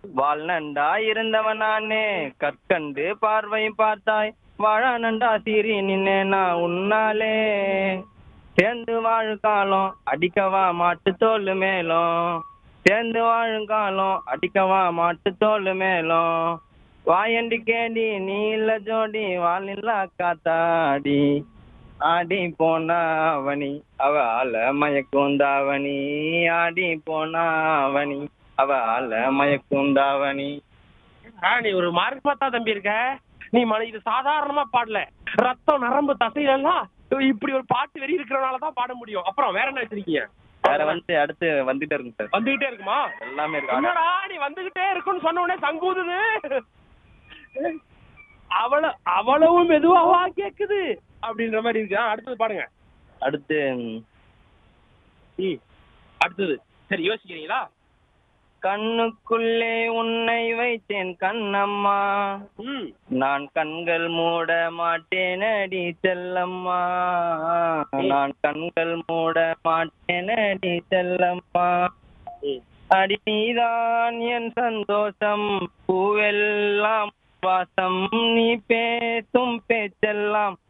வாழ்நண்டா இருந்தவன் நானே கற்கண்டு பார்வை பார்த்தாய் வாழா நண்டா சீறி நின்னே நான் உன்னாலே சேர்ந்து வாழும் காலம் அடிக்கவா மாட்டு தோல் மேலும் சேர்ந்து வாழும் காலம் அடிக்கவா மாட்டு தோல் மேலும் வாயண்டி கேடி நீ இல்ல ஜோடி வாலில்லா காத்தாடி ஆடி போனா அவனி அவ ஆல மயக்குந்தாவணி ஆடி போனா அவனி அவ ஆல மயக்குந்தாவணி ஆ, நீ ஒரு மார்க் பார்த்தா தம்பி இருக்க நீ மன இது சாதாரணமா பாடல ரத்தம் நரம்பு தசையிலெல்லாம் இப்படி ஒரு பாட்டு வெறி இருக்கிறனால தான் பாட முடியும் அப்புறம் வேற என்ன வச்சிருக்கீங்க வேற வந்து அடுத்து வந்துட்டே இருக்குங்க சார் வந்துகிட்டே இருக்குமா எல்லாமே இருக்கு என்னடா நீ வந்துகிட்டே இருக்குன்னு சொன்ன உடனே சங்கூதுது அவ்வளவு அவ்வளவு மெதுவாவா கேக்குது அப்படின்ற மாதிரி இருக்கு ஆ, அடுத்தது பாடுங்க அடுத்து ம், ம் அடுத்தது சரி யோசிக்கிறீங்களா கண்ணுக்குள்ளே உன்னை வைத்தேன் கண்ணம்மா ம் நான் கண்கள் மூட மாட்டேனடி செல்லம்மா நான் கண்கள் மூட மாட்டேனடி செல்லம்மா ம். அடி நீதான் என் சந்தோஷம் பூவெல்லாம் வாசம் நீ பேசும் பேச்செல்லாம்